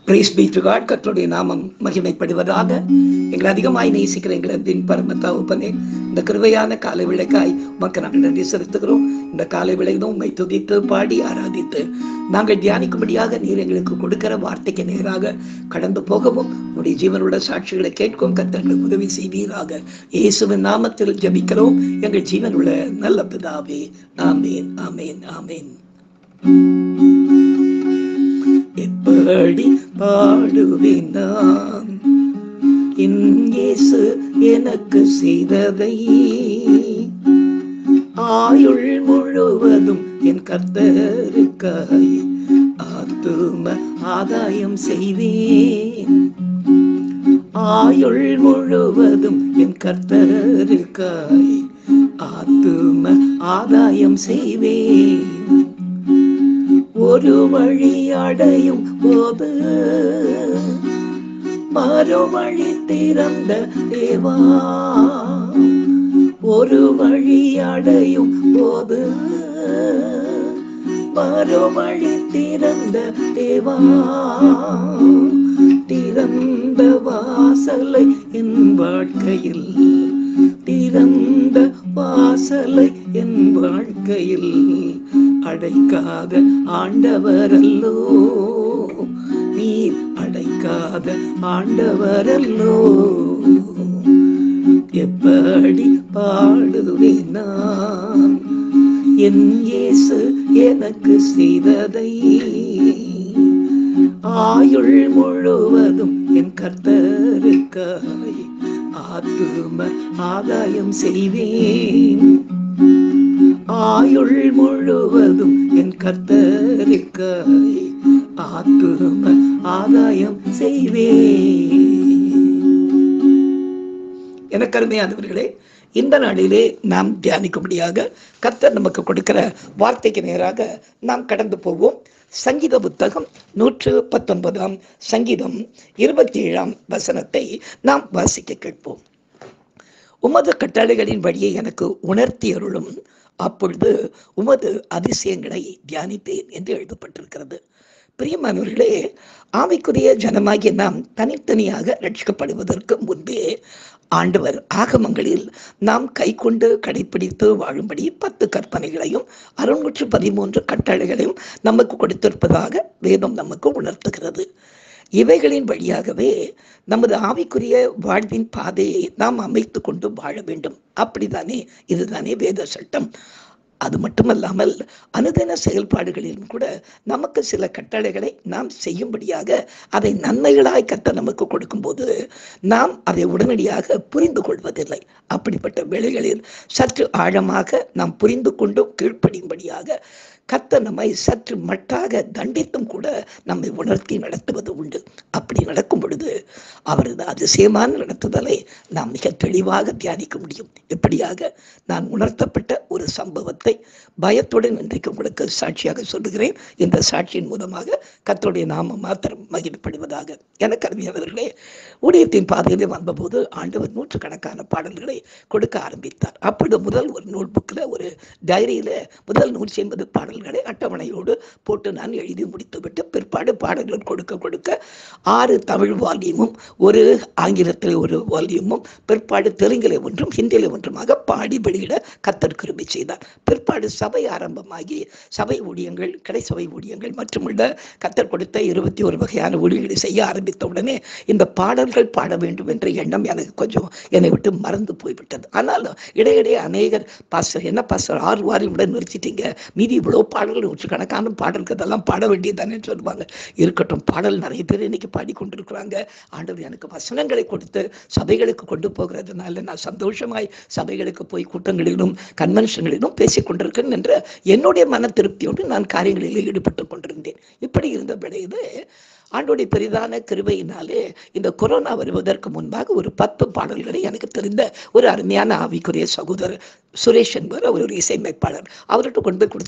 price B to God கர்த்தருடைய நாமம் மகிமைப்படுவதாக எங்களை அதிகமாய் நேசிக்கிற எங்களை அன்பின் பரம தகப்பனே இந்த கிருபையான காலை விளக்காய் மக்கள் நாங்கள் நன்றி செலுத்துகிறோம் இந்த காலை விளையிலும் உண்மை துதித்து பாடி ஆராதித்து நாங்கள் தியானிக்கும்படியாக நீர் எங்களுக்கு கொடுக்கிற வார்த்தைக்கு நேராக கடந்து போகவும் உடைய ஜீவனுள்ள சாட்சிகளை கேட்கும் கத்தர்களுக்கு உதவி செய்வீராக இயேசுவின் நாமத்தில் ஜெபிக்கிறோம் எங்கள் ஜீவனுள்ள நல்ல பிதாவே ஆமேன் ஆமேன் ஆமேன் எப்படி பாடுவேன் நான் என் இயேசு எனக்கு செய்ததை ஆயுள் முழுவதும் என் கர்த்தருக்காய் ஆத்தும ஆதாயம் செய்வேன் ஆயுள் முழுவதும் என் கர்த்தருக்காய் ஆத்தும ஆதாயம் செய்வேன் ஒரு வழி அடையும் போது மறுவழி திறந்த தேவா ஒரு வழி அடையும் போது மறுவழி திறந்த தேவா திறந்த வாசலை என் வாழ்க்கையில் திறந்த வாசலை என் வாழ்க்கையில் அடைக்காத ஆண்டவரல்லோ நீர் அடைக்காத ஆண்டவரல்லோ எப்படி பாடுவேன் நான் என் இயேசு எனக்கு செய்ததை ஆயுள் முழுவதும் என் கர்த்தருக்காய் ஆத்தும ஆதாயம் செய்வேன் ஆயுள் முழுவதும் என் கர்த்தருக்காய் ஆத்தும ஆதாயம் செய்வேன் எனக்கு அருமையானவர்களே இந்த நாளிலே நாம் தியானிக்கும்படியாக கர்த்தர் நமக்கு கொடுக்கிற வார்த்தைக்கு நேராக நாம் கடந்து போவோம் சங்கீத புத்தகம் நூற்று பத்தொன்பதாம் சங்கீதம் இருபத்தி ஏழாம் வசனத்தை நாம் வாசிக்க கேட்போம் உமது கட்டளைகளின் வழியை எனக்கு உணர்த்தி அருளும் அப்பொழுது உமது அதிசயங்களை தியானிப்பேன் என்று எழுதப்பட்டிருக்கிறது பிரியமானவர்களே ஆவிக்குரிய ஜனமாகிய நாம் தனித்தனியாக ரட்சிக்கப்படுவதற்கு முன்பே ஆண்டவர் ஆகமங்களில் நாம் கை கொண்டு கடைபிடித்து வாழும்படி பத்து கற்பனைகளையும் அறுநூற்று பதிமூன்று கட்டளைகளையும் நமக்கு கொடுத்திருப்பதாக வேதம் நமக்கு உணர்த்துகிறது இவைகளின் வழியாகவே நமது ஆவிக்குரிய வாழ்வின் பாதையை நாம் அமைத்து கொண்டு வாழ வேண்டும் அப்படித்தானே இதுதானே வேத சட்டம் அது மட்டுமல்லாமல் அனுதின செயல்பாடுகளிலும் கூட நமக்கு சில கட்டளைகளை நாம் செய்யும்படியாக அதை நன்மைகளாய் கத்த நமக்கு கொடுக்கும்போது நாம் அதை உடனடியாக புரிந்து கொள்வதில்லை அப்படிப்பட்ட வேளைகளில் சற்று ஆழமாக நாம் புரிந்து கொண்டும் கீழ்ப்படியும்படியாக கத்த நம்மை சற்று மட்டாக தண்டித்தும் கூட நம்மை உணர்த்தி நடத்துவது உண்டு அப்படி நடக்கும் பொழுது அவரது அதிசயமான நடத்துதலை நாம் மிக தெளிவாக தியானிக்க முடியும் எப்படியாக நான் உணர்த்தப்பட்ட ஒரு சம்பவத்தை பயத்துடன் இன்றைக்கு உங்களுக்கு சாட்சியாக சொல்லுகிறேன் இந்த சாட்சியின் மூலமாக கத்தருடைய நாம மாத்திரம் மகிழ்ப்படுவதாக எனக்கு அருமையானவர்களே ஊழியத்தின் பாதையிலே வந்தபோது ஆண்டவர் நூற்றுக்கணக்கான பாடல்களை கொடுக்க ஆரம்பித்தார் அப்பொழுது முதல் ஒரு நோட் புக்கில் ஒரு டைரியில முதல் நூற்றி ஐம்பது பாடல்களை அட்டவணையோடு போட்டு நான் எழுதி முடித்துவிட்டு பிற்பாடு பாடல்கள் கொடுக்க கொடுக்க ஆறு தமிழ் வால்யூமும் ஒரு ஆங்கிலத்தில் ஒரு வால்யூமும் பிற்பாடு தெலுங்கிலே ஒன்றும் ஹிந்தியிலே ஒன்றுமாக பாடி வெளியிட கத்தர் கிருபி செய்தார் பிற்பாடு சபை ஆரம்பமாகி சபை ஊழியங்கள் கடை சபை ஊழியங்கள் மற்றும் உள்ள கத்தர் கொடுத்த இருபத்தி ஒரு வகையான ஊழியர்களை செய்ய ஆரம்பித்த உடனே இந்த பாடல்கள் பாட வேண்டும் என்ற எண்ணம் எனக்கு கொஞ்சம் என்னை விட்டு மறந்து போய்விட்டது ஆனாலும் இடையிடையே அநேகர் பாஸ்டர் என்ன பாஸ்டர் ஆறு வாரம் விட நிறுத்திட்டீங்க மீதி இவ்வளோ பாடல்கள் நூற்றுக்கணக்கான பாடல்கள் அதெல்லாம் பாட வேண்டியதானே சொல்லுவாங்க இருக்கட்டும் பாடல் நிறைய பேர் இன்னைக்கு பாடிக்கொண்டிருக்கிறாங்க ஆண்டவர் எனக்கு வசனங்களை கொடுத்து சபைகளுக்கு கொண்டு போகிறதுனால நான் சந்தோஷமாய் சபைகளுக்கு போய் கூட்டங்களிலும் கன்வென்ஷன்களிலும் பேசிக் கொண்டிருக்கிறேன் என்ற என்னுடைய மன திருப்தியோடு நான் காரியங்களில் ஈடுபட்டு கொண்டிருந்தேன் இப்படி இருந்த விளைவு ஆண்டோடைய பெரிதான கிருபையினாலே இந்த கொரோனா வருவதற்கு முன்பாக ஒரு பத்து பாடல்களை எனக்கு தெரிந்த ஒரு அருமையான ஆவிக்குரிய சகோதரர் சுரேஷ் என்பவர் அவர் ஒரு இசையமைப்பாளர் அவர்கிட்ட கொண்டு போய் கொடுத்து இந்த பாட்டு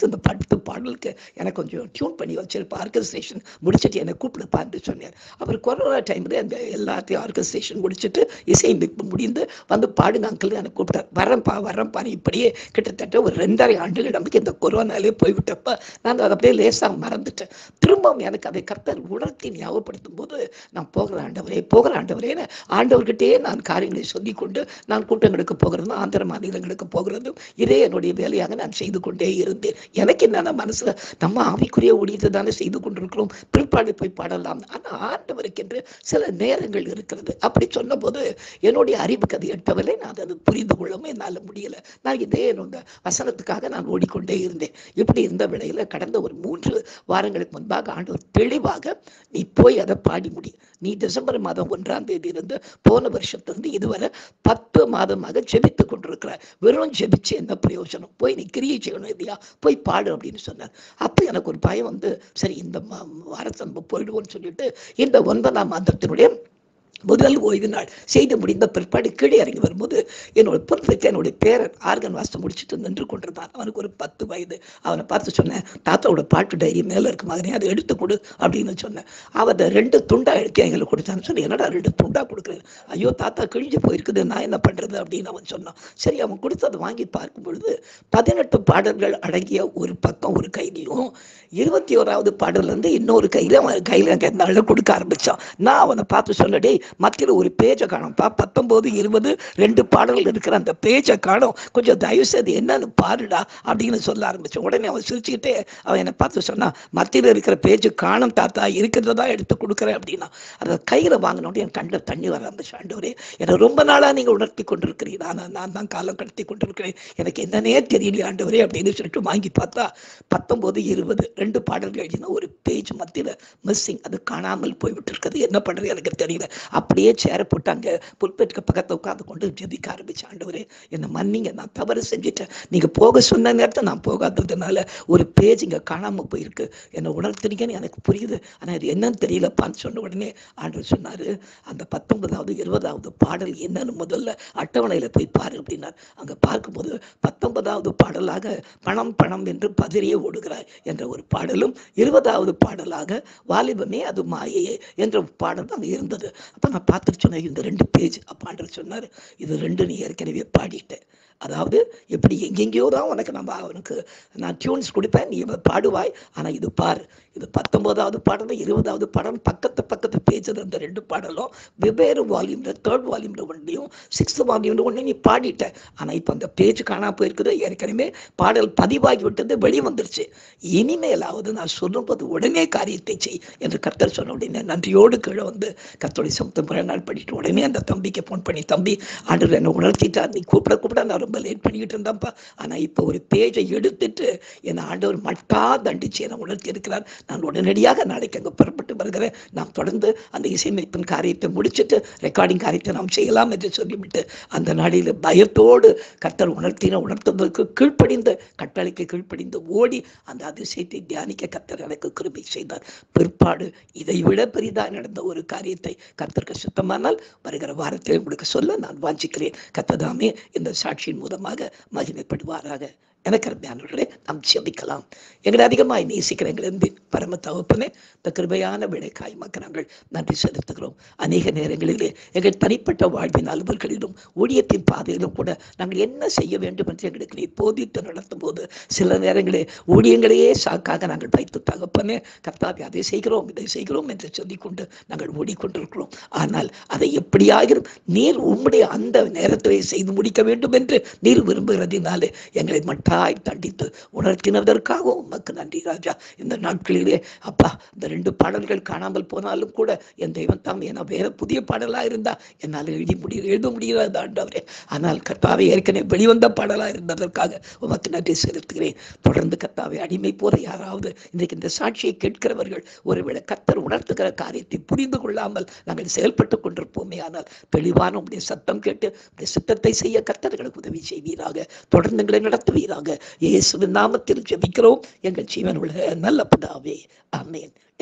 பத்து பாடலுக்கு எனக்கு கொஞ்சம் டியூன் பண்ணி வச்சிருப்பேன் ஆர்கஸ்ட்ரேஷன் முடிச்சுட்டு என்னை கூப்பிடுப்பான்னு சொன்னார் அவர் கொரோனா டைமில் அந்த எல்லாத்தையும் ஆர்கஸ்ட்ரேஷன் முடிச்சுட்டு இசையமைப்பு முடிந்து வந்து பாடுங்க அங்கிள் எனக்கு கூப்பிட்டார் வரேன்ப்பா வரேன்ப்பா இப்படியே கிட்டத்தட்ட ஒரு ரெண்டரை ஆண்டுகள் நமக்கு இந்த கொரோனாலே போய்விட்டப்ப நான் அதை அப்படியே லேசாக மறந்துட்டேன் திரும்பவும் எனக்கு அதை கர்த்தர் உணர்த்தி ஞாபகப்படுத்தும் போது நான் போகிற ஆண்டவரே போகிற ஆண்டவரேன்னு ஆண்டவர்கிட்டயே நான் காரியங்களை சொல்லிக்கொண்டு நான் கூட்டங்களுக்கு போகிறதும் ஆந்திர மாநிலங்களுக்கு போகிறதும் இதே என்னுடைய வேலையாக நான் செய்து கொண்டே இருந்தேன் எனக்கு என்னென்ன மனசுல நம்ம ஆவிக்குரிய ஊழியத்தை தானே செய்து கொண்டிருக்கிறோம் பிற்பாடு போய் பாடலாம் ஆனால் ஆண்டவருக்கு என்று சில நேரங்கள் இருக்கிறது அப்படி சொன்னபோது என்னுடைய அறிவுக்கு அது எட்டவில்லை நான் அதை புரிந்து கொள்ளவும் என்னால் முடியல நான் இதே என்னோட வசனத்துக்காக நான் ஓடிக்கொண்டே இருந்தேன் இப்படி இருந்த வேளையில கடந்த ஒரு மூன்று வாரங்களுக்கு முன்பாக ஆண்டவர் தெளிவாக நீ போய் அதை பாடி முடி நீ டிசம்பர் மாதம் ஒன்றாம் தேதி இருந்து போன வருஷத்திலிருந்து இதுவரை பத்து மாதமாக ஜெபித்து கொண்டிருக்கிறார் வெறும் ஜெபிச்சு என்ன பிரயோஜனம் போய் நீ கிரியை செய்யணும் இல்லையா போய் பாடு அப்படின்னு சொன்னார் அப்போ எனக்கு ஒரு பயம் வந்து சரி இந்த மா- வாரத்தை நம்ம போயிடுவோம்னு சொல்லிட்டு இந்த ஒன்பதாம் மாதத்தினுடைய முதல் ஓய்வு நாள் செய்து முடிந்த பிற்பாடு கீழே இறங்கி வரும்போது என்னோட பொறுப்புக்கு என்னுடைய பேரன் ஆர்கன் வாசித்து முடிச்சுட்டு நின்று கொண்டிருந்தான் அவனுக்கு ஒரு பத்து வயது அவனை பார்த்து சொன்னேன் தாத்தாவோட பாட்டு டைரி மேலே இருக்கு மகனே அதை எடுத்து கொடு அப்படின்னு சொன்னேன் அவன் அதை ரெண்டு துண்டா எடுத்து எங்களுக்கு கொடுத்தான்னு சொல்லி என்னடா ரெண்டு துண்டா கொடுக்குறேன் ஐயோ தாத்தா கிழிஞ்சு போயிருக்குது நான் என்ன பண்றது அப்படின்னு அவன் சொன்னான் சரி அவன் கொடுத்ததை வாங்கி பார்க்கும் பொழுது பதினெட்டு பாடல்கள் அடங்கிய ஒரு பக்கம் ஒரு கையிலையும் இருபத்தி ஓராவது பாடல்ல இருந்து இன்னொரு கையில அவன் கையில நாள்ல கொடுக்க ஆரம்பிச்சான் நான் அவனை பார்த்து சொன்னடே மத்தியில் ஒரு பேஜை காணும்ப்பா பத்தொன்பது இருபது ரெண்டு பாடல்கள் இருக்கிற அந்த பேஜை காணும் கொஞ்சம் தயவு செய்து என்னன்னு பாருடா அப்படின்னு சொல்ல ஆரம்பிச்சேன் உடனே அவன் சிரிச்சுக்கிட்டே அவன் என்னை பார்த்து சொன்னான் மத்தியில் இருக்கிற பேஜ் காணும் தாத்தா இருக்கிறதா எடுத்து கொடுக்குறேன் அப்படின்னா அதை கையில் வாங்கினோடனே என் கண்ணில் தண்ணி வர ஆரம்பிச்சு ஆண்டவரே என்னை ரொம்ப நாளாக நீங்கள் உணர்த்தி கொண்டிருக்கிறீங்க ஆனால் நான் தான் காலம் கடத்தி கொண்டிருக்கிறேன் எனக்கு என்னன்னே தெரியல ஆண்டவரே அப்படின்னு சொல்லிட்டு வாங்கி பார்த்தா பத்தொன்பது இருபது ரெண்டு பாடல்கள் எழுதினா ஒரு பேஜ் மத்தியில் மிஸ்ஸிங் அது காணாமல் போய்விட்டு இருக்குது என்ன பண்ணுறது எனக்கு தெரியல அப்படியே சேர போட்டாங்க புல்பெட்டுக்கு பக்கத்தில் உட்காந்து கொண்டு ஜெபிக்க ஆரம்பிச்சு ஆண்டவரே என்னை மன்னிங்க நான் தவறு செஞ்சுட்டேன் நீங்கள் போக சொன்ன நேரத்தை நான் போகாததுனால ஒரு பேஜ் இங்கே காணாமல் போயிருக்கு என்னை உணர்த்துறீங்கன்னு எனக்கு புரியுது ஆனால் இது என்னன்னு தெரியலப்பான்னு சொன்ன உடனே ஆண்டவர் சொன்னார் அந்த பத்தொன்பதாவது இருபதாவது பாடல் என்னன்னு முதல்ல அட்டவணையில் போய் பாரு அப்படின்னார் அங்கே பார்க்கும்போது பத்தொன்பதாவது பாடலாக பணம் பணம் என்று பதறியே ஓடுகிறாய் என்ற ஒரு பாடலும் இருபதாவது பாடலாக வாலிபமே அது மாயையே என்ற பாடல் தான் இருந்தது அப்போ நான் பார்த்துட்டு சொன்னேன் இந்த ரெண்டு பேஜ் அப்பாண்டர் சொன்னார் இது ரெண்டு நீ ஏற்கனவே பாடிட்டேன் அதாவது எப்படி எங்கெங்கேயோ தான் உனக்கு நம்ம அவனுக்கு நான் டியூன்ஸ் கொடுப்பேன் நீ இவ பாடுவாய் ஆனால் இது பாரு இது பத்தொன்பதாவது பாடலும் இருபதாவது பாடலும் பக்கத்து பக்கத்து பேஜில் இருந்த ரெண்டு பாடலும் வெவ்வேறு வால்யூமில் தேர்ட் வால்யூமில் ஒன்றையும் சிக்ஸ்த் வால்யூமில் ஒன்று நீ பாடிட்ட ஆனால் இப்போ அந்த பேஜ் காணா போயிருக்குது ஏற்கனவே பாடல் பதிவாகி விட்டது வெளியே வந்துருச்சு இனிமேலாவது நான் சொல்லும்போது உடனே காரியத்தை செய் என்று கர்த்தர் சொன்ன உடனே நன்றியோடு கீழே வந்து கர்த்தருடைய சமத்து முறை நாள் படிட்டு உடனே அந்த தம்பிக்கு ஃபோன் பண்ணி தம்பி ஆண்டு என்னை உணர்த்திட்டார் நீ கூப்பிட கூப்பிட நான் ரொம்ப லேட் பண்ணிக்கிட்டு இருந்தேன்ப்பா ஆனால் இப்போ ஒரு பேஜை எடுத்துட்டு என்னை ஆண்டவர் மட்டா தண்டிச்சு என்னை உணர்த்தி இருக்கிறார் நான் உடனடியாக நாளைக்கு அங்கே புறப்பட்டு வருகிறேன் நாம் தொடர்ந்து அந்த இசையமைப்பின் காரியத்தை முடிச்சுட்டு ரெக்கார்டிங் காரியத்தை நாம் செய்யலாம் என்று சொல்லிவிட்டு அந்த நாளில் பயத்தோடு கர்த்தர் உணர்த்தின உணர்த்துவதற்கு கீழ்ப்படிந்த கட்டளைக்கு கீழ்ப்படிந்து ஓடி அந்த அதிசயத்தை தியானிக்க கர்த்தர் எனக்கு கிருபை செய்தார் பிற்பாடு இதை விட பெரிதாக நடந்த ஒரு காரியத்தை கர்த்தருக்கு சுத்தமானால் வருகிற வாரத்தில் உங்களுக்கு சொல்ல நான் வாஞ்சிக்கிறேன் கர்த்ததாமே இந்த சாட்சியின் மூலமாக மகிமைப்படுவாராக எனக்கு அருமையானவர்களே நாம் ஜெபிக்கலாம் எங்களை அதிகமாய் நேசிக்கிற எங்கள் அன்பின் பரம தகப்பனே இந்த கிருபையான விடைக்காய் மக்கள் நாங்கள் நன்றி செலுத்துகிறோம் அநேக நேரங்களிலே எங்கள் தனிப்பட்ட வாழ்வின் அலுவல்களிலும் ஊழியத்தின் பாதையிலும் கூட நாங்கள் என்ன செய்ய வேண்டும் என்று எங்களுக்கு நீ போதித்து நடத்தும் போது சில நேரங்களில் ஊழியங்களையே சாக்காக நாங்கள் வைத்து தகப்பனே கர்த்தாவே அதை செய்கிறோம் இதை செய்கிறோம் என்று சொல்லிக்கொண்டு நாங்கள் ஓடிக்கொண்டிருக்கிறோம் ஆனால் அதை எப்படியாகிலும் நீர் உம்முடைய அந்த நேரத்திலே செய்து முடிக்க வேண்டும் என்று நீர் விரும்புகிறதினாலே எங்களை மட்டாய் தண்டித்து உணர்த்தினதற்காக உமக்கு நன்றி ராஜா இந்த நாட்களிலே அப்பா இந்த ரெண்டு பாடல்கள் காணாமல் போனாலும் கூட என் தெய்வம் தாம் என வேற புதிய பாடலாக இருந்தா என்னால் எழுதி முடிய எழுத முடியாது ஆண்டவரே ஆனால் கர்த்தாவை ஏற்கனவே வெளிவந்த பாடலாக இருந்ததற்காக உமக்கு நன்றி செலுத்துகிறேன் தொடர்ந்து கர்த்தாவை அடிமை போல யாராவது இன்றைக்கு இந்த சாட்சியை கேட்கிறவர்கள் ஒருவேளை கர்த்தர் உணர்த்துகிற காரியத்தை புரிந்து கொள்ளாமல் நாங்கள் செயல்பட்டு கொண்டிருப்போமே ஆனால் தெளிவான உடைய சத்தம் கேட்டு உடைய சித்தத்தை செய்ய கர்த்தர்களுக்கு உதவி செய்வீராக தொடர்ந்து எங்களை நடத்துவீராக இயேசுவின் நாமத்தில் ஜெபிக்கிறோம் எங்கள் ஜீவன் உள்ள நல்ல பிதாவே ஆமென்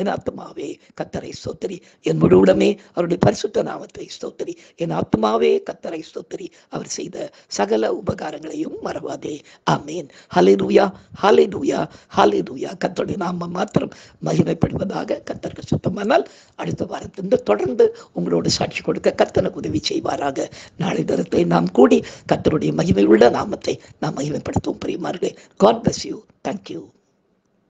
என் ஆத்மாவே கத்தரை ஸ்தோத்திரி என் முழு உடமே அவருடைய பரிசுத்த நாமத்தை ஸ்தோத்திரி என் ஆத்மாவே கத்தரை ஸ்தோத்திரி அவர் செய்த சகல உபகாரங்களையும் மறவாதே ஆமேன் ஹalleluya ஹalleluya ஹalleluya கர்த்தருடைய நாமம் மாத்திரம் மகிமைப்படுவதாக கத்தருக்கு சுத்தமானால் அடுத்த வாரத்திலிருந்து தொடர்ந்து உங்களோடு சாட்சி கொடுக்க கத்தனுக்கு உதவி செய்வாராக நாளை தினத்தை நாம் கூடி கத்தருடைய மகிமை உள்ள நாமத்தை நாம் மகிமைப்படுத்துவோம் பிரியமார்களே காட் bless யூ தேங்க்யூ